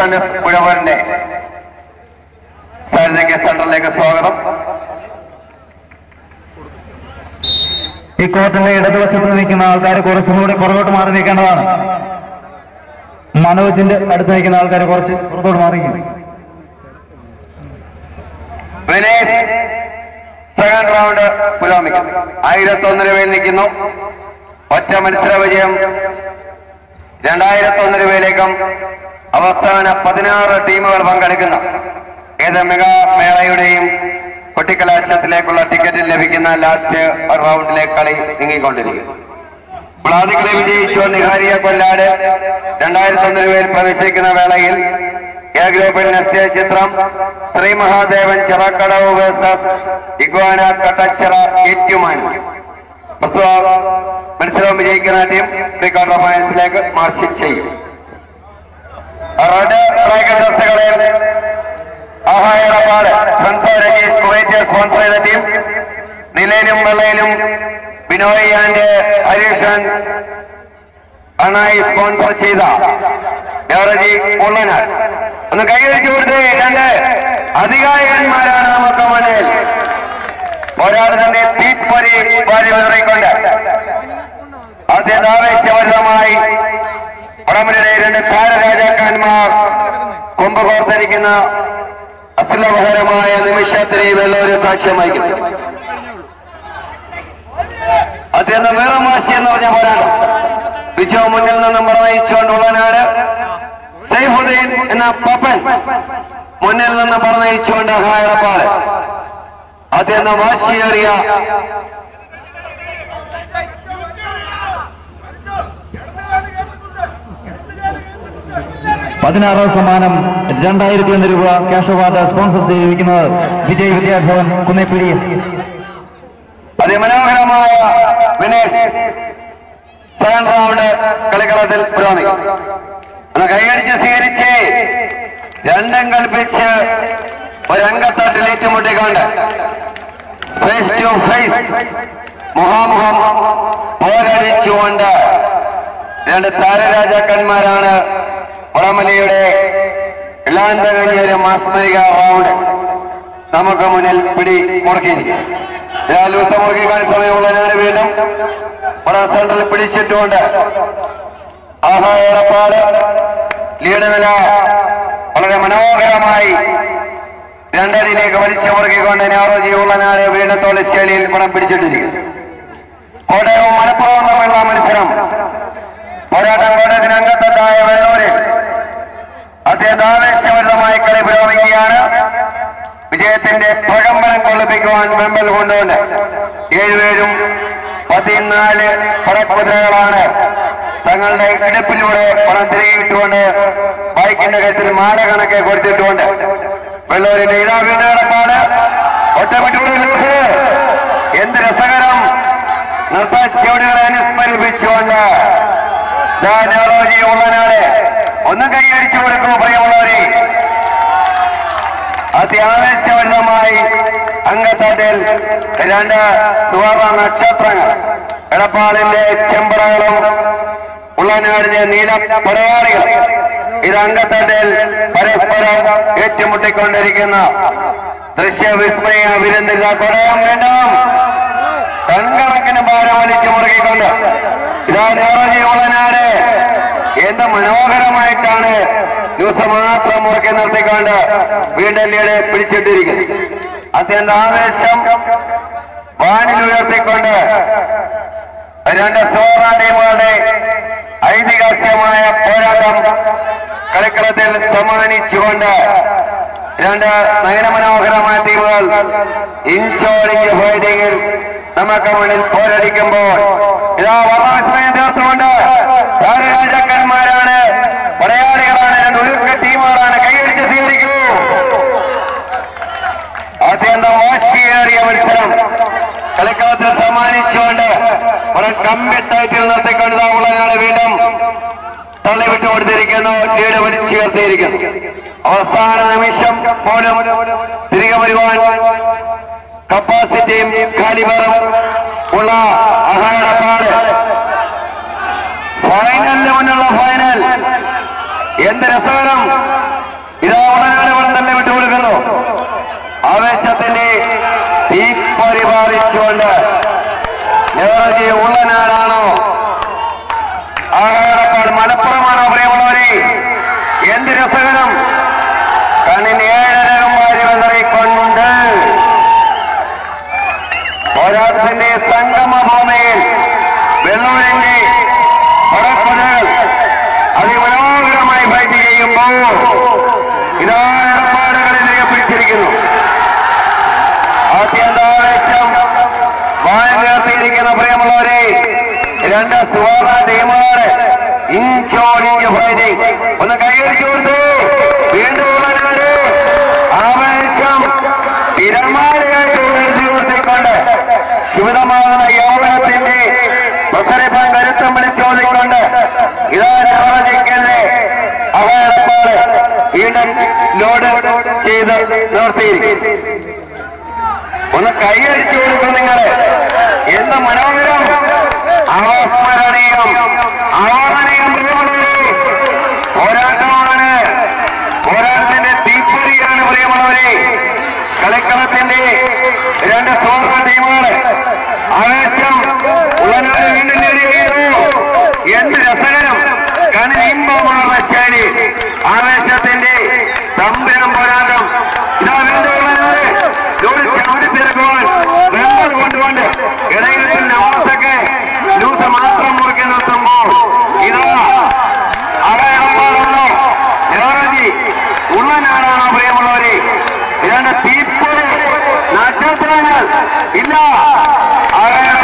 ആൻഡ്സ് ഉഴവറിന്റെ സാരഥിക്ക് സെന്ററിലേക്ക് സ്വാഗതം ഈ കോർട്ടിന്റെ ഇടതുവശത്ത് നിൽക്കുന്ന ആൾക്കാർ കുറച്ചും കൂടി പുറകോട്ട് മാറി നിൽക്കേണ്ടതാണ് മനോജിന്റെ അടുത്ത് നിൽക്കുന്ന ആൾക്കാർ കുറച്ച് പുറത്തോട്ട് മാറി വിനേഷ് സെക്കൻഡ് റൗണ്ട് പുരോഗമിക്കും ആയിരത്തി ഒന്ന് രൂപയിൽ നിൽക്കുന്നു ഒറ്റ മത്സര വിജയം രണ്ടായിരത്തി ഒന്ന് രൂപയിലേക്കും അവസാന പതിനാറ് ടീമുകൾ പങ്കെടുക്കുന്ന ഏത് മെഗാ മേളയുടെയും കൊട്ടിക്കലാശത്തിലേക്കുള്ള ടിക്കറ്റ് ലഭിക്കുന്ന ലാസ്റ്റ് റൗണ്ടിലെ കളി നീങ്ങിക്കൊണ്ടിരിക്കുന്നു ബ്ലാദികളെ വിജയിച്ചുകൊണ്ട് നിഹാരിയ കൊല്ലാട് രണ്ടായിരത്തി ഒന്ന് രൂപയിൽ പ്രവേശിക്കുന്ന വേളയിൽ എ ഗ്രൂപ്പിൽ നെക്സ്റ്റ് ചിത്രം ശ്രീ മഹാദേവൻ ചിറക്കടവ് വേഴ്സസ് ഇഗ്വാന കട്ടച്ചിറ ഏറ്റുമാനു പ്രസ്തുത മത്സരം വിജയിക്കുന്ന ടീം പ്രീ ക്വാർട്ടർ ഫൈനൽസിലേക്ക് മാർച്ച് ചെയ്യും റെഡ് ഫ്ലാഗ് ഡ്രസ്സുകളിൽ ആഹായപ്പാട് ഫ്രണ്ട്സ് രജീഷ് കുവൈറ്റ് സ്പോൺസർ ചെയ്ത ടീം നിലയിലും വെള്ളയിലും ബിനോയ് ആൻഡ് ഹരീഷൻ അണായി സ്പോൺസർ ചെയ്ത ദേവറജി ഉള്ളനാട് ഒന്ന് കൈവരിച്ചു കൊടുത്തേ രണ്ട് അധികായകന്മാരാണ് നമുക്ക് മുന്നിൽ ഒരാൾ തന്നെ തീപ്പൊരി വാരി വിതറിക്കൊണ്ട് അത്യന്താവേശപരമായി വടമരുടെ രണ്ട് താരരാജാക്കന്മാർ കൊമ്പ് കോർത്തിരിക്കുന്ന അസുലഭകരമായ നിമിഷത്തിന് വെള്ളൂര് സാക്ഷ്യം വഹിക്കുന്നു അത്യന്തം വേറമാശി എന്ന് പറഞ്ഞ പോരാട്ടം വിജയം മുന്നിൽ നിന്നും പറഞ്ഞയിച്ചുകൊണ്ടുള്ള നാട് സൈഫുദ്ദീൻ എന്ന പപ്പൻ മുന്നിൽ നിന്ന് പറഞ്ഞയിച്ചുകൊണ്ട് ഹായടപ്പാട് അത്യന്തം വാശിയേറിയ പതിനാറാം സമ്മാനം രണ്ടായിരത്തി ഒന്ന് രൂപ ക്യാഷ് അവാർഡ് സ്പോൺസർ ചെയ്തിരിക്കുന്നത് വിജയ് വിദ്യാഭവൻ കുന്നേപ്പിടി അതിമനോഹരമായ വിനേഷ് സെക്കൻഡ് റൗണ്ട് കളിക്കളത്തിൽ പുരോഗമിക്കും ഒന്ന് കൈയടിച്ച് സ്വീകരിച്ച് രണ്ടും കൽപ്പിച്ച് ഒരംഗത്തട്ടിൽ ഏറ്റുമുട്ടിക്കൊണ്ട് ഫേസ് ടു ഫേസ് മുഖാമുഖം പോരടിച്ചുകൊണ്ട് രണ്ട് താരരാജാക്കന്മാരാണ് വടമലയുടെ ഇളാന്തകഞ്ഞ ഒരു മാസ്മരിക റൗണ്ട് നമുക്ക് മുന്നിൽ പിടി മുറുക്കിയിരിക്കും ലൂസ മുറുക്കിക്കാൻ സമയമുള്ളതിനാണ് വീണ്ടും വളരെ സെന്ററിൽ പിടിച്ചിട്ടുകൊണ്ട് ആഹാ ഏറെപ്പാട് ലീഡ് നില വളരെ മനോഹരമായി രണ്ടടിയിലേക്ക് വലിച്ചു മുറുക്കിക്കൊണ്ട് നെഹ്റുജി ഉള്ളനാട് വീണ്ടും തോളിശ്ശേരിയിൽ പണം പിടിച്ചിട്ടിരിക്കുന്നു കോട്ടയവും മലപ്പുറവും തമ്മിലുള്ള മത്സരം പോരാട്ടം കോട്ടയത്തിന് അംഗത്തട്ടായ വെള്ളൂരിൽ അത്യന്താവേശഭരിതമായ കളി പുരോഗമിക്കുകയാണ് വിജയത്തിന്റെ പ്രകമ്പനം കൊള്ളിപ്പിക്കുവാൻ വെമ്പൽ കൊണ്ടുകൊണ്ട് ഏഴുപേരും പതിനാല് പടക്കുതിരകളാണ് തങ്ങളുടെ ഇടുപ്പിലൂടെ പണം തിരികിട്ടുകൊണ്ട് ബൈക്കിന്റെ കരുത്തിൽ മാല കണക്കെ കൊടുത്തിട്ടുകൊണ്ട് വെള്ളൂരിന്റെ ഇതാ വീണ്ടും കിടപ്പാണ് ഒറ്റപ്പെട്ടുള്ള ലൂസ് എന്ത് രസകരം നൃത്ത ചുവടുകളെ അനുസ്മരിപ്പിച്ചുകൊണ്ട് ദാ നെഹ്റുജി ഉള്ളനാട് ഒന്ന് കൈയടിച്ചു കൊടുക്കൂ പ്രിയമുള്ളവരെ അത്യാവശ്യമായി അംഗത്തട്ടിൽ രണ്ട് സുവർണ നക്ഷത്രങ്ങൾ എടപ്പാളിന്റെ ചെമ്പറകളും ഉള്ളനാടിന്റെ നീല പടയാളികൾ ഇത് അംഗത്തട്ടിൽ പരസ്പരം ഏറ്റുമുട്ടിക്കൊണ്ടിരിക്കുന്ന ദൃശ്യവിസ്മയ വിരുന്നില്ല കൊടയം വേണ്ടാം കൺകണക്കിന് ഭാരം വലിച്ചു മുറുകിക്കൊണ്ട് ഇതാ നെഹ്റുജി ഉള്ളനാട് എന്ത് മനോഹരമായിട്ടാണ് ന്യൂസ് മാത്രം മുറുക്കി നിർത്തിക്കൊണ്ട് വീണ്ടും ലീഡ് പിടിച്ചിട്ടിരിക്കുന്നു അത്യന്ത ആവേശം വാനിൽ ഉയർത്തിക്കൊണ്ട് രണ്ട് സോറ ടീമുകളുടെ ഐതിഹാസികമായ പോരാട്ടം കളിക്കളത്തിൽ സമ്മാനിച്ചുകൊണ്ട് രണ്ട് നയനമനോഹരമായ ടീമുകൾ ഇഞ്ചോടിഞ്ച് ഫൈറ്റിംഗിൽ നമുക്ക് മുന്നിൽ പോരടിക്കുമ്പോൾ ഇതാ വർണ്ണവിസ്മയം തീർത്തുകൊണ്ട് താരരാജാക്കന്മാരാണ് പടയാളികളാണ് രണ്ട് ഒഴുക്ക ടീമുകളാണ് കൈയടിച്ച് സ്വീകരിക്കൂ അത്യന്തം വാശിയേറിയ മത്സരം കളിക്കളത്തിൽ സമ്മാനിച്ചുകൊണ്ട് ഒരു കമ്പി ടൈറ്റിൽ നിർത്തിക്കൊണ്ട് ഉള്ളതാണ് വീണ്ടും തള്ളിവിട്ട് കൊടുത്തിരിക്കുന്നു ലീഡ് വലിച്ചുയർത്തിയിരിക്കുന്നു അവസാന നിമിഷം പോലും തിരികെ വരുവാൻ കപ്പാസിറ്റിയും കാലിബറും ഉള്ള അഹാടപ്പാട് ഫൈനലിന് മുന്നുള്ള ഫൈനൽ എന്ത് രസകരം ചോദിക്കൊണ്ട് നെഹ്റുജി ഉള്ളനാടാണോ ആഹാരപ്പാട് മലപ്പുറമാണോ പ്രിയമുള്ളവരെ എന്ത് രസകരം കണ്ണിന് ഏഴരകം വാരി വെതറിക്കൊണ്ട് പോരാട്ടത്തിന്റെ സംഗമ ഭൂമിയിൽ വെള്ളൂരിന്റെ പടപ്പുകൾ അതിമനോഹരമായി ഫൈറ്റ് ചെയ്യുമ്പോൾ ഇതാ ഏർപ്പാടുകളിലേക്ക് പിടിച്ചിരിക്കുന്നു അത്യന്താവേശം വായനീർത്തിയിരിക്കുന്ന പ്രിയമുള്ളവരെ രണ്ട് സുവർണ ടീമുകൾ ഇഞ്ചോടിഞ്ച് ഫൈറ്റിംഗ് ഒന്ന് കൈയടിച്ചു കൊടുത്തു വീണ്ടും ഉള്ളനാട് ആവേശം തിരമാലയായിട്ട് ഉയർത്തി കൊടുത്തിക്കൊണ്ട് ശുഭിതമാകുന്ന യൗവനത്തിന്റെ പ്രസരിപ്പം കരുത്തം വിളിച്ചോദിക്കൊണ്ട് ഇതാ നോളജിക്കെതിരെ അവയപ്പാട് വീണ്ടും ലോഡ് ചെയ്ത് നിർത്തിയിരിക്കും ഒന്ന് കൈയടിച്ചു കൊടുക്കും നിങ്ങള് എന്ത് മനോഹരം അവസ്മരണീയം അവർണനീയം പ്രിയമുള്ളവരെ പോരാട്ടമാണ് പോരാട്ടത്തിന്റെ തീപ്പൊരിയാണ് പ്രിയമുള്ളവരെ കളിക്കളത്തിന്റെ രണ്ട് സുവർണ ടീമുകൾ ആവേശം ഉള്ളനാട് വീണ്ടും നേടിയിരിക്കുന്നു എന്ത് രസകരം കണിനിമ്പമാർന്ന ശൈലി ആവേശത്തിന്റെ തമ്പരം പോരാട്ടം ഇതാ വീണ്ടും ഉള്ളനാട് ജോലി ചവിടി തിരക്കുവാൻ വെള്ളം കൊണ്ടുകൊണ്ട് ഇടയിലത്തിൽ നവാസൊക്കെ ലൂസ് മാത്രം മുറുക്കി നിർത്തുമ്പോൾ ഇതാ അടയാളമാണോ നെഹ്റുജി ഉള്ളനാടാണോ പ്രിയമുള്ളവരെ ഇതാണ് തീപ്പൊരി നക്ഷത്രങ്ങൾ ഇല്ല അടയാളം